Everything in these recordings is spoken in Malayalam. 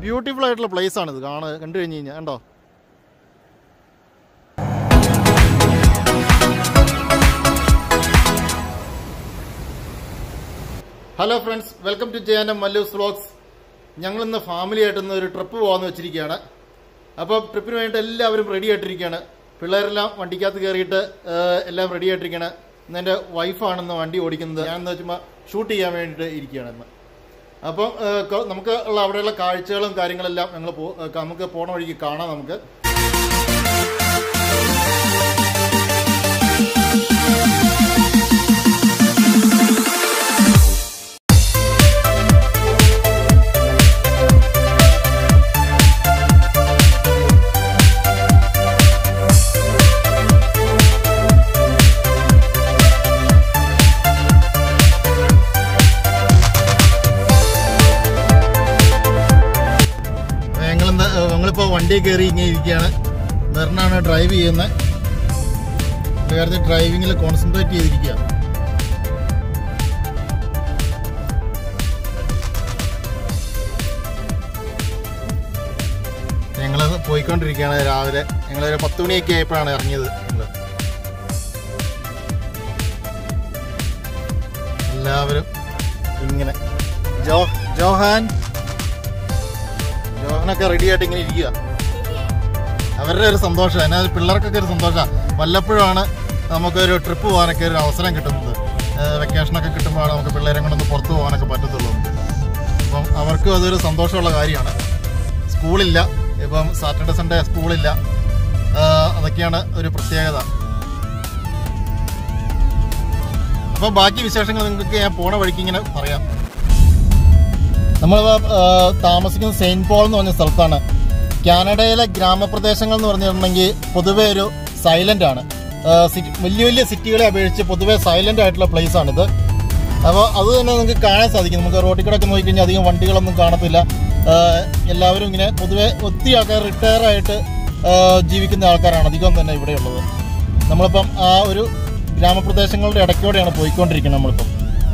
ബ്യൂട്ടിഫുൾ ആയിട്ടുള്ള പ്ലേസ് ആണ് ഇത് കാണുക കണ്ടു കഴിഞ്ഞ് കഴിഞ്ഞാൽ കണ്ടോ ഹലോ ഫ്രണ്ട്സ് വെൽക്കം ടു ജയാനം മല്ലൂസ് വ്ളോഗ്സ് ഞങ്ങൾ ഇന്ന് ഫാമിലി ആയിട്ട് ഇന്ന് ഒരു ട്രിപ്പ് പോകാമെന്ന് വെച്ചിരിക്കുകയാണ് അപ്പോൾ ട്രിപ്പിന് വേണ്ടിയിട്ട് എല്ലാവരും റെഡി ആയിട്ടിരിക്കുകയാണ് പിള്ളേരെല്ലാം വണ്ടിക്കകത്ത് കയറിയിട്ട് ഏഹ്, എല്ലാം റെഡി ആയിട്ടിരിക്കുകയാണ് ഇന്ന് എൻ്റെ വൈഫാണ് ഇന്ന് വണ്ടി ഓടിക്കുന്നത് ഞാൻ എന്ന് വെച്ചുമ്പോൾ ഷൂട്ട് ചെയ്യാൻ വേണ്ടിയിട്ട് ഇരിക്കുകയാണ് ഇന്ന് അപ്പം ഏഹ്, കൊ- നമുക്ക് ഉള്ള അവിടെയുള്ള കാഴ്ചകളും കാര്യങ്ങളെല്ലാം ഞങ്ങൾ പോ ഏഹ്, നമുക്ക് പോണ വഴിക്ക് കാണാം നമുക്ക് ഞങ്ങളിന്ന് ഞങ്ങളിപ്പോൾ വണ്ടി കയറി ഇങ്ങനെ ഇരിക്കുകയാണ് മെറിനാണ് ഡ്രൈവ് ചെയ്യുന്നത് പുള്ളിക്കാരത്തെ ഡ്രൈവിങ്ങിൽ കോൺസെൻട്രേറ്റ് ചെയ്തിരിക്കുക ഞങ്ങൾ പോയിക്കൊണ്ടിരിക്കുകയാണ് രാവിലെ ഞങ്ങൾ ഒരു പത്ത് മണിയൊക്കെ ആയപ്പോഴാണ് ഇറങ്ങിയത് ഞങ്ങള് എല്ലാവരും ഇങ്ങനെ ജോ ജോഹാൻ ജോഹനൊക്കെ റെഡി ആയിട്ട് ഇങ്ങനെ ഇരിക്കുക അവരുടെ ഒരു സന്തോഷം എന്നാൽ പിള്ളേർക്കൊക്കെ ഒരു സന്തോഷമാണ് വല്ലപ്പോഴാണ് നമുക്കൊരു ട്രിപ്പ് പോകാനൊക്കെ ഒരു അവസരം കിട്ടുന്നത് വെക്കേഷനൊക്കെ കിട്ടുമ്പോഴാണ് നമുക്ക് പിള്ളേരെ കൊണ്ടൊന്ന് പുറത്ത് പോകാനൊക്കെ പറ്റത്തുള്ളൂ അപ്പം അവർക്കും അതൊരു സന്തോഷമുള്ള കാര്യമാണ് സ്കൂളില്ല ഇപ്പം സാറ്റർഡേ സൺഡേ സ്കൂളില്ല ആ, അതൊക്കെയാണ് ഒരു പ്രത്യേകത അപ്പം ബാക്കി വിശേഷങ്ങൾ നിങ്ങൾക്ക് ഞാൻ പോണ വഴിക്ക് ഇങ്ങനെ പറയാം നമ്മൾ താമസിക്കുന്ന സെയിന്റ് പോൾ എന്ന് പറഞ്ഞ സ്ഥലത്താണ് കാനഡയിലെ ഗ്രാമപ്രദേശങ്ങൾ എന്ന് പറഞ്ഞിട്ടുണ്ടെങ്കിൽ പൊതുവെ ഒരു സൈലന്റ് ആണ് ആ, സിറ്റി- വലിയ വലിയ സിറ്റികളെ അപേക്ഷിച്ച് പൊതുവെ സൈലന്റ് ആയിട്ടുള്ള പ്ലേസ് ആണിത് അപ്പോൾ അത് തന്നെ നിങ്ങൾക്ക് കാണാൻ സാധിക്കും നമുക്ക് റോഡിൽ കൂടെ ഒക്കെ നോക്കിക്കഴിഞ്ഞാൽ അധികം വണ്ടികളൊന്നും കാണത്തില്ല ആ, എല്ലാവരും ഇങ്ങനെ പൊതുവെ ഒത്തിരി ആൾക്കാർ റിട്ടയർ ആയിട്ട് ആ, ജീവിക്കുന്ന ആൾക്കാരാണ് അധികം തന്നെ ഇവിടെയുള്ളത് നമ്മളിപ്പം ആ ഒരു ഗ്രാമപ്രദേശങ്ങളുടെ ഇടയ്ക്കൂടെയാണ് പോയിക്കൊണ്ടിരിക്കുന്നത് നമ്മളിപ്പം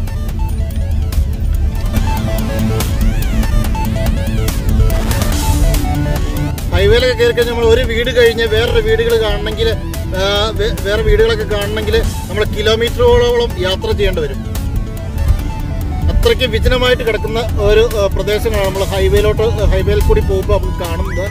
ഹൈവേയിലൊക്കെ കയറി കഴിഞ്ഞാൽ നമ്മൾ ഒരു വീട് കഴിഞ്ഞ് വേറൊരു വീടുകൾ കാണണമെങ്കിൽ വേറെ വീടുകളൊക്കെ കാണണമെങ്കിൽ നമ്മൾ കിലോമീറ്ററുകളോളം യാത്ര ചെയ്യേണ്ടി വരും അത്രയ്ക്ക് വിജനമായിട്ട് കിടക്കുന്ന ഒരു ആ, പ്രദേശങ്ങളാണ് നമ്മൾ ഹൈവേയിലോട്ട് ഹൈവേയിൽ കൂടി പോകുമ്പോൾ നമുക്ക് കാണുന്നത്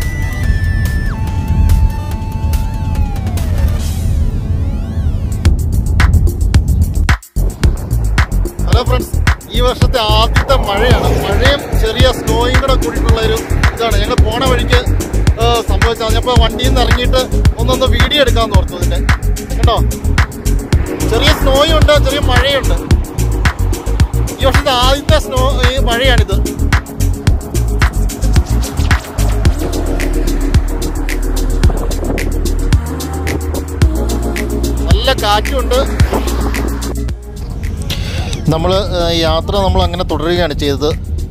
ഹലോ ഫ്രണ്ട്സ് ഈ വർഷത്തെ ആദ്യത്തെ മഴയാണ് മഴയും ചെറിയ സ്നോയും കൂടെ കൂടിയിട്ടുള്ള ഒരു ഇതാണ് ഞങ്ങൾ പോണ വഴിക്ക് ആ, സംഭവിച്ചത് ഞാനിപ്പോൾ വണ്ടിയിൽ നിന്ന് ഇറങ്ങിയിട്ട് ഒന്നൊന്ന് വീഡിയോ എടുക്കാമെന്ന് ഓർത്തു ഇതിൻ്റെ കേട്ടോ ചെറിയ സ്നോയും ഉണ്ട് ചെറിയ മഴയുണ്ട് ഈ വർഷത്തെ ആദ്യത്തെ സ്നോ ഈ മഴയാണിത് നല്ല കാറ്റുണ്ട് നമ്മൾ യാത്ര നമ്മൾ അങ്ങനെ തുടരുകയാണ് ചെയ്തത്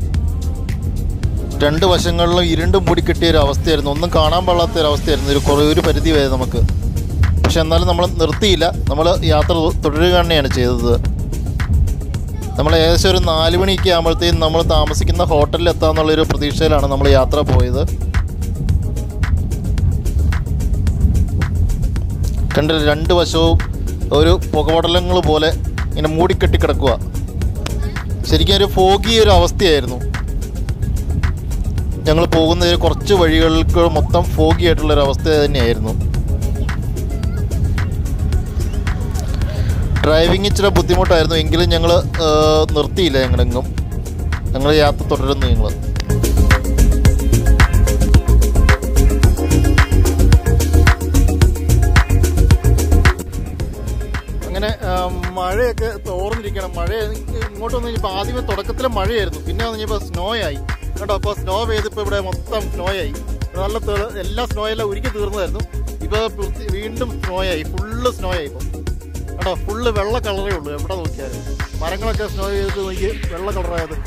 രണ്ട് വശങ്ങളിലും ഇരുണ്ടും മൂടി കിട്ടിയ ഒരു അവസ്ഥയായിരുന്നു ഒന്നും കാണാൻ പാടാത്ത ഒരു അവസ്ഥയായിരുന്നു ഒരു കുറേ ഒരു പരിധി വരെ നമുക്ക് പക്ഷെ എന്നാലും നമ്മൾ നിർത്തിയില്ല നമ്മൾ യാത്ര തു- തുടരുക തന്നെയാണ് ചെയ്തത് നമ്മൾ ഏകദേശം ഒരു നാല് മണിയൊക്കെ ആകുമ്പോഴത്തേക്കും നമ്മൾ താമസിക്കുന്ന ഹോട്ടലിൽ എത്താമെന്നുള്ളൊരു പ്രതീക്ഷയിലാണ് നമ്മൾ യാത്ര പോയത് കണ്ടില്ല രണ്ട് വശവും ഒരു പുകപടലങ്ങൾ പോലെ ഇങ്ങനെ മൂടിക്കെട്ടി കിടക്കുക ശരിക്കും ഒരു ഫോഗി ഒരു അവസ്ഥയായിരുന്നു ഞങ്ങൾ പോകുന്ന ഒരു കുറച്ച് വഴികൾക്ക് മൊത്തം ഫോഗി ആയിട്ടുള്ള ഒരു അവസ്ഥ തന്നെയായിരുന്നു ഡ്രൈവിംഗ് ഇച്ചിരി ബുദ്ധിമുട്ടായിരുന്നു എങ്കിലും ഞങ്ങൾ നിർത്തിയില്ല ഞങ്ങളെങ്ങും ഞങ്ങൾ യാത്ര തുടരുന്നു ഞങ്ങൾ അങ്ങനെ ആ, മഴയൊക്കെ തോർന്നിരിക്കണം മഴ ഇങ്ങോട്ട് വന്നു കഴിഞ്ഞപ്പോൾ ആദ്യമേ തുടക്കത്തിലെ മഴയായിരുന്നു പിന്നെ വന്നു കഴിഞ്ഞപ്പോൾ സ്നോ ആയി കേട്ടോ അപ്പോൾ സ്നോ പെയ്തിപ്പോൾ ഇവിടെ മൊത്തം സ്നോ ആയി നല്ല തെള് എല്ലാ സ്നോ എല്ലാം ഉരുക്കി തീർന്നതായിരുന്നു ഇപ്പോൾ വൃത്തി- വീണ്ടും സ്നോ ആയി ഫുള്ള് സ്നോ ആയി ഇപ്പോൾ കേട്ടോ ഫുള്ള് വെള്ള കളറേ ഉള്ളൂ എവിടെ നോക്കിയാലും മരങ്ങളൊക്കെ സ്നോ ചെയ്ത് നോക്കി വെള്ള കളറായത്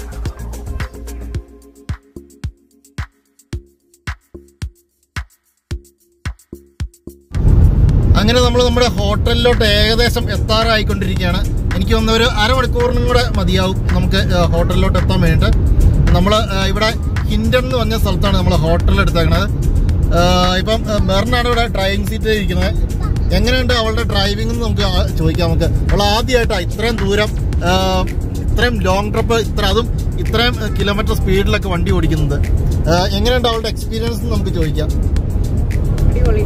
അങ്ങനെ നമ്മൾ നമ്മുടെ ഹോട്ടലിലോട്ട് ഏകദേശം എത്താറായിക്കൊണ്ടിരിക്കുകയാണ് എനിക്ക് തോന്നുന്ന ഒരു അരമണിക്കൂറിനും കൂടെ മതിയാവും നമുക്ക് ആ, ഹോട്ടലിലോട്ട് എത്താൻ വേണ്ടിയിട്ട് നമ്മൾ ഇവിടെ ഹിൻഡൺ എന്ന് പറഞ്ഞ സ്ഥലത്താണ് നമ്മൾ ഹോട്ടൽ എടുത്തേക്കണത് ആഹ് ഇപ്പം ആഹ് മെറിനാണ് ഇവിടെ ഡ്രൈവിംഗ് സീറ്റിൽ ഇരിക്കുന്നത് എങ്ങനെയുണ്ട് അവളുടെ ഡ്രൈവിംഗ് എന്ന് നമുക്ക് ആ- ചോദിക്കാം നമുക്ക് അവൾ ആദ്യമായിട്ടാണ് ഇത്രയും ദൂരം ആഹ് ഇത്രയും ലോങ് ട്രിപ്പ് ഇത്ര അതും ഇത്രയും കിലോമീറ്റർ സ്പീഡിലൊക്കെ വണ്ടി ഓടിക്കുന്നത് ആഹ് എങ്ങനെയുണ്ട് അവളുടെ എക്സ്പീരിയൻസ് എന്ന് നമുക്ക് ചോദിക്കാം അടിപൊളി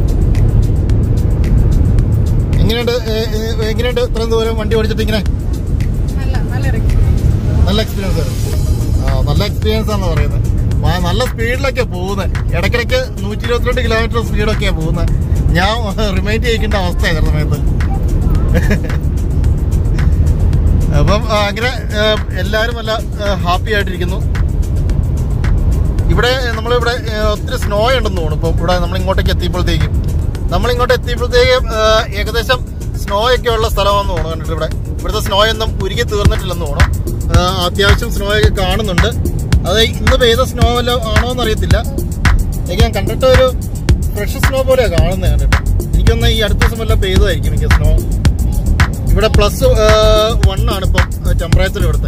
എങ്ങനെയുണ്ട് ഏഹ്, ഏഹ്, എങ്ങനെയുണ്ട് ഇത്രയും ദൂരം വണ്ടി ഓടിച്ചിട്ട് ഇങ്ങനെ നല്ല നല്ല experience. നല്ല എക്സ്പീരിയൻസ് ആയിരുന്നു ആ നല്ല എക്സ്പീരിയൻസ് ആണെന്ന് പറയുന്നത് ആ, നല്ല സ്പീഡിലൊക്കെ പോകുന്നത് ഇടയ്ക്കിടയ്ക്ക് നൂറ്റി ഇരുപത്തിരണ്ട് കിലോമീറ്റർ സ്പീഡൊക്കെയാണ് പോകുന്നത് ഞാൻ റിമൈൻഡ് ചെയ്യിക്കേണ്ട അവസ്ഥയാണ് സമയത്ത് അപ്പം ആ, അങ്ങനെ ആ, എല്ലാവരും നല്ല ഹാപ്പി ആയിട്ടിരിക്കുന്നു ഇവിടെ നമ്മളിവിടെ ആ, ഒത്തിരി സ്നോ ഉണ്ടെന്ന് തോന്നുന്നു ഇപ്പം ഇവിടെ നമ്മൾ ഇങ്ങോട്ടേക്ക് എത്തിയപ്പോഴത്തേക്കും നമ്മൾ ഇങ്ങോട്ട് എത്തിയപ്പോഴത്തേക്കും ആ, ഏകദേശം സ്നോ ഒക്കെ ഉള്ള സ്ഥലമാണെന്ന് തോന്നുന്നു കണ്ടിട്ട് ഇവിടെ ഇവിടുത്തെ സ്നോ ഒന്നും ഉരുകി തീർന്നിട്ടില്ലെന്ന് തോന്നുന്നു ആ, അത്യാവശ്യം സ്നോ ഒക്കെ കാണുന്നുണ്ട് അത് ഇന്ന് പെയ്ത സ്നോ വല്ല ആണോ എന്ന് അറിയത്തില്ല എനിക്ക് ഞാൻ കണ്ടിട്ട് ഒരു ഫ്രഷ് സ്നോ പോലെയാണ് കാണുന്നത് കണ്ടിട്ട് എനിക്കൊന്ന് ഈ അടുത്ത ദിവസം വല്ല പെയ്തതായിരിക്കും എനിക്ക് സ്നോ ഇവിടെ പ്ലസ് വൺ ആണ് ഇപ്പം ടെമ്പറേച്ചർ ഇവിടുത്തെ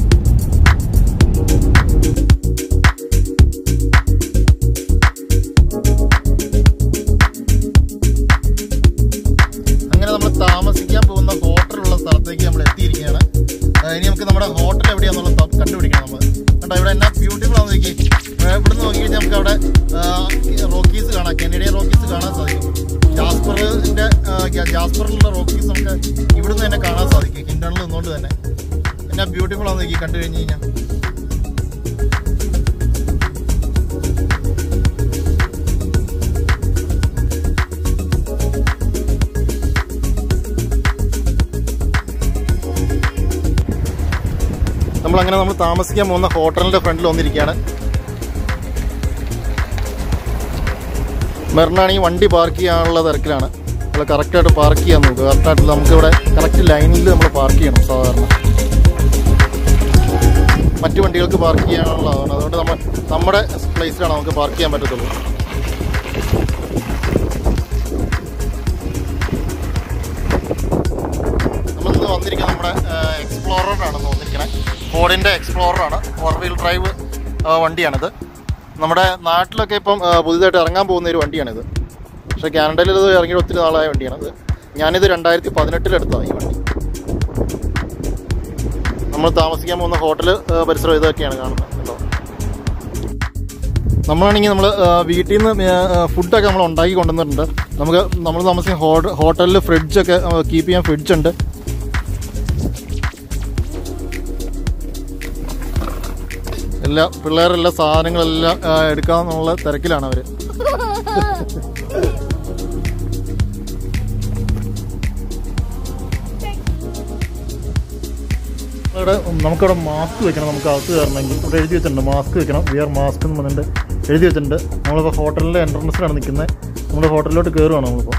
അങ്ങനെ നമ്മൾ താമസിക്കാൻ പോകുന്ന ഹോട്ടലുള്ള സ്ഥലത്തേക്ക് നമ്മൾ എത്തിയിരിക്കുകയാണ് ആ, ഇനി നമുക്ക് നമ്മുടെ ഹോട്ടൽ എവിടെയാണെന്നുള്ളത് ത- കണ്ടുപിടിക്കണം നമ്മൾ കണ്ടോ ഇവിടെ എന്നാ ബ്യൂട്ടിഫുൾ ആണെന്ന് നോക്കി ഇവിടെ നോക്കി കഴിഞ്ഞാൽ നമുക്ക് അവിടെ റോക്കീസ് കാണാം കനേഡിയൻ റോക്കീസ് കാണാൻ സാധിക്കും ജാസ്പറിന്റെ ആ, ജാ- ജാസ്പറിലുള്ള റോക്കീസ് നമുക്ക് ഇവിടുന്ന് തന്നെ കാണാൻ സാധിക്കും ഹിൻഡണിൽ നിന്നുകൊണ്ട് തന്നെ എന്നാ ബ്യൂട്ടിഫുൾ ആണെന്ന് നോക്കി കണ്ടു കഴിഞ്ഞ് കഴിഞ്ഞാൽ നമ്മൾ അങ്ങനെ നമ്മൾ താമസിക്കാൻ പോകുന്ന ഹോട്ടലിന്റെ ഫ്രണ്ടിൽ വന്നിരിക്കുകയാണ് മെറിനാണെങ്കിൽ വണ്ടി പാർക്ക് ചെയ്യാനുള്ള തിരക്കിലാണ് നമ്മൾ കറക്റ്റായിട്ട് പാർക്ക് ചെയ്യാൻ നോക്കുക കറക്റ്റായിട്ട് നമുക്കിവിടെ കറക്റ്റ് ലൈനിൽ നമ്മൾ പാർക്ക് ചെയ്യണം സാധാരണ മറ്റു വണ്ടികൾക്ക് പാർക്ക് ചെയ്യാനുള്ളതാണ് അതുകൊണ്ട് നമ്മൾ നമ്മുടെ പ്ലേസിലാണ് നമുക്ക് പാർക്ക് ചെയ്യാൻ പറ്റത്തുള്ളൂ നമ്മളിന്ന് വന്നിരിക്കുന്നത് നമ്മുടെ എക്സ്പ്ലോററാണ് വന്നിരിക്കുന്നത് ഫോർഡിൻ്റെ എക്സ്പ്ലോററാണ് ഫോർ വീൽ ഡ്രൈവ് വണ്ടിയാണിത് നമ്മുടെ നാട്ടിലൊക്കെ ഇപ്പം ആ, പുതിയതായിട്ട് ഇറങ്ങാൻ പോകുന്ന ഒരു വണ്ടിയാണിത് പക്ഷേ കാനഡയിൽ ഇത് ഇറങ്ങിയ ഒത്തിരി നാളായ വണ്ടിയാണിത് ഞാനിത് രണ്ടായിരത്തി പതിനെട്ടിലെടുത്തതാണ് ഈ വണ്ടി നമ്മൾ താമസിക്കാൻ പോകുന്ന ഹോട്ടൽ പരിസരം ഇതൊക്കെയാണ് കാണുന്നത് കേട്ടോ നമ്മളാണെങ്കിൽ നമ്മൾ വീട്ടിൽ നിന്ന് ഫുഡൊക്കെ നമ്മൾ ഉണ്ടാക്കി കൊണ്ടുവന്നിട്ടുണ്ട് നമുക്ക് നമ്മൾ താമസിക്കുന്ന ഹോട്ടലിൽ ഫ്രിഡ്ജൊക്കെ കീപ്പ് ചെയ്യാൻ ഫ്രിഡ്ജുണ്ട് എല്ലാ പിള്ളേരെല്ലാ സാധനങ്ങളെല്ലാം ആ, എടുക്കാന്നുള്ള തിരക്കിലാണ് അവര് ഇവിടെ നമുക്കിവിടെ മാസ്ക് വെക്കണം നമുക്ക് അകത്ത് കയറണമെങ്കിൽ ഇവിടെ എഴുതി വെച്ചിട്ടുണ്ട് മാസ്ക് വെക്കണം വിയർ മാസ്ക് എന്ന് പറഞ്ഞിട്ട് എഴുതി വെച്ചിട്ടുണ്ട് നമ്മളിപ്പോൾ ഹോട്ടലിൻ്റെ എൻട്രൻസിലാണ് നിൽക്കുന്നത് നമ്മൾ ഹോട്ടലിലോട്ട് കയറുവാണ് നമ്മളിപ്പോൾ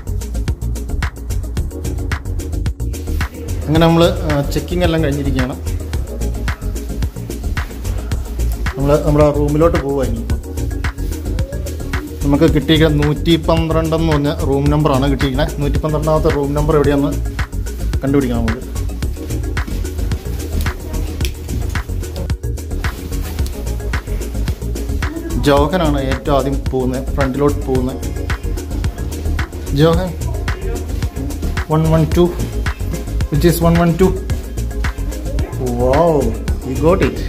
അങ്ങനെ നമ്മൾ ചെക്കിംഗ് എല്ലാം കഴിഞ്ഞിരിക്കുകയാണ് നമ്മൾ നമ്മുടെ റൂമിലോട്ട് പോവുക ഇനിയിപ്പോൾ നമുക്ക് കിട്ടിയിരിക്കുന്ന നൂറ്റി പന്ത്രണ്ടെന്ന് പറഞ്ഞ റൂം നമ്പറാണ് കിട്ടിയിരിക്കുന്നത് നൂറ്റി പന്ത്രണ്ടാമത്തെ റൂം നമ്പർ എവിടെയാണെന്ന് കണ്ടുപിടിക്കണം നമുക്ക് ജോഹനാണ് ഏറ്റവും ആദ്യം പോകുന്നത് ഫ്രണ്ടിലോട്ട് പോകുന്നത് ജോഹൻ one one two which is one one two wow you got it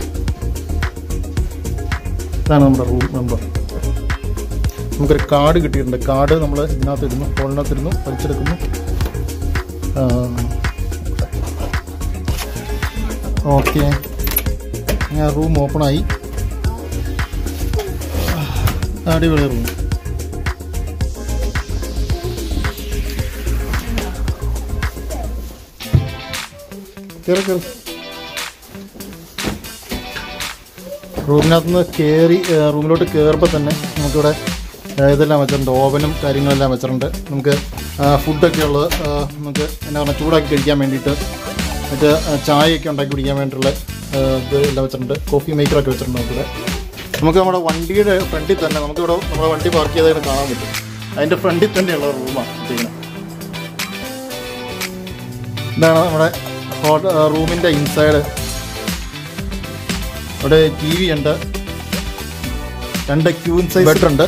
ഇതാണ് നമ്മുടെ റൂം നമ്പർ നമുക്കൊരു കാർഡ് കിട്ടിയിട്ടുണ്ട് കാർഡ് നമ്മൾ ഇതിനകത്ത് ഇടുന്നു ഫോണിനകത്ത് ഇടുന്നു വലിച്ചെടുക്കുന്നു ഓക്കെ ഞാൻ റൂം ഓപ്പണായി അടിപൊളി റൂം കയറി കയറി റൂമിനകത്ത് നിന്ന് കയറി റൂമിലോട്ട് കയറുമ്പോൾ തന്നെ നമുക്കിവിടെ ആ, ഇതെല്ലാം വെച്ചിട്ടുണ്ട് ഓവനും കാര്യങ്ങളെല്ലാം വെച്ചിട്ടുണ്ട് നമുക്ക് ആ, ഫുഡൊക്കെ ഉള്ളത് ആ, നമുക്ക് എന്നാ പറയുക ചൂടാക്കി കഴിക്കാൻ വേണ്ടിയിട്ട് മറ്റേ ആ, ചായയൊക്കെ ഉണ്ടാക്കി കുടിക്കാൻ വേണ്ടിയിട്ടുള്ള ആ, ഇത് എല്ലാം വെച്ചിട്ടുണ്ട് കോഫി മേക്കറൊക്കെ വെച്ചിട്ടുണ്ട് നമുക്കിവിടെ നമുക്ക് നമ്മുടെ വണ്ടിയുടെ ഫ്രണ്ടിൽ തന്നെ നമുക്കിവിടെ നമ്മുടെ വണ്ടി പാർക്ക് ചെയ്തതിന് കാണാൻ പറ്റും അതിൻ്റെ ഫ്രണ്ടിൽ തന്നെയുള്ള റൂമാണ് ചെയ്യുന്നത് ഇതാണ് നമ്മുടെ ഹോട്ട റൂമിൻ്റെ ഇൻസൈഡ് ഇവിടെ ടി വി ഉണ്ട് രണ്ട് ക്യൂൻ സൈസ് ബെഡ് ഉണ്ട്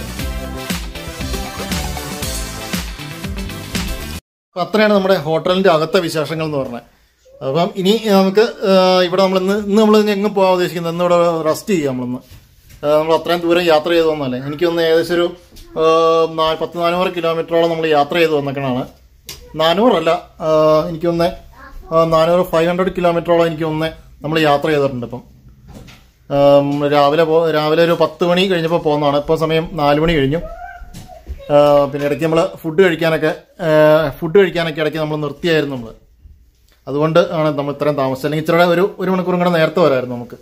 അപ്പം അത്രയാണ് നമ്മുടെ ഹോട്ടലിന്റെ അകത്തെ വിശേഷങ്ങൾ എന്ന് പറഞ്ഞത് അപ്പം ഇനി നമുക്ക് ആ, ഇവിടെ നമ്മൾ ഇന്ന് ഇന്ന് നമ്മൾ എങ്ങും പോകാൻ ഉദ്ദേശിക്കുന്നത് ഇന്ന് ഇവിടെ റെസ്റ്റ് ചെയ്യാം നമ്മളിന്ന് ആ, നമ്മൾ അത്രയും ദൂരം യാത്ര ചെയ്ത് വന്നല്ലേ എനിക്കൊന്ന് ഏകദേശം ഒരു ആ, നാ- പത്ത് നാനൂറ് കിലോമീറ്ററോളം നമ്മൾ യാത്ര ചെയ്ത് വന്നേക്കണാണ് നാനൂറല്ല ആ, എനിക്കൊന്ന് ആ, നാനൂറ് ഫൈവ് ഹൺഡ്രഡ് കിലോമീറ്ററോളം എനിക്കൊന്ന് നമ്മൾ യാത്ര ചെയ്തിട്ടുണ്ട് ഇപ്പം ആം, രാവിലെ പോ രാവിലെ ഒരു പത്ത് മണി കഴിഞ്ഞപ്പോൾ പോകുന്നതാണ് ഇപ്പോൾ സമയം നാല് മണി കഴിഞ്ഞു ആ, പിന്നെ ഇടയ്ക്ക് നമ്മൾ ഫുഡ് കഴിക്കാനൊക്കെ ഫുഡ് കഴിക്കാനൊക്കെ ഇടയ്ക്ക് നമ്മൾ നിർത്തിയായിരുന്നു നമ്മൾ അതുകൊണ്ട് ആണ് നമ്മൾ ഇത്രയും താമസിച്ചത് അല്ലെങ്കിൽ ഇച്ചിരി ഒരു ഒരു മണിക്കൂറും കൂടെ നേരത്തെ വരായിരുന്നു നമുക്ക്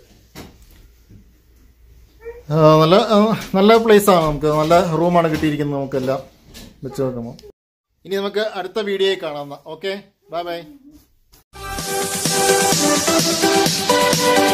ആ, നല്ല ആ, നല്ല പ്ലേസാണ് നമുക്ക് നല്ല റൂമാണ് കിട്ടിയിരിക്കുന്നത് നമുക്കെല്ലാം വെച്ച് നോക്കുമ്പോൾ ഇനി നമുക്ക് അടുത്ത വീഡിയോയിൽ കാണാം ഓക്കെ ബൈ ബൈ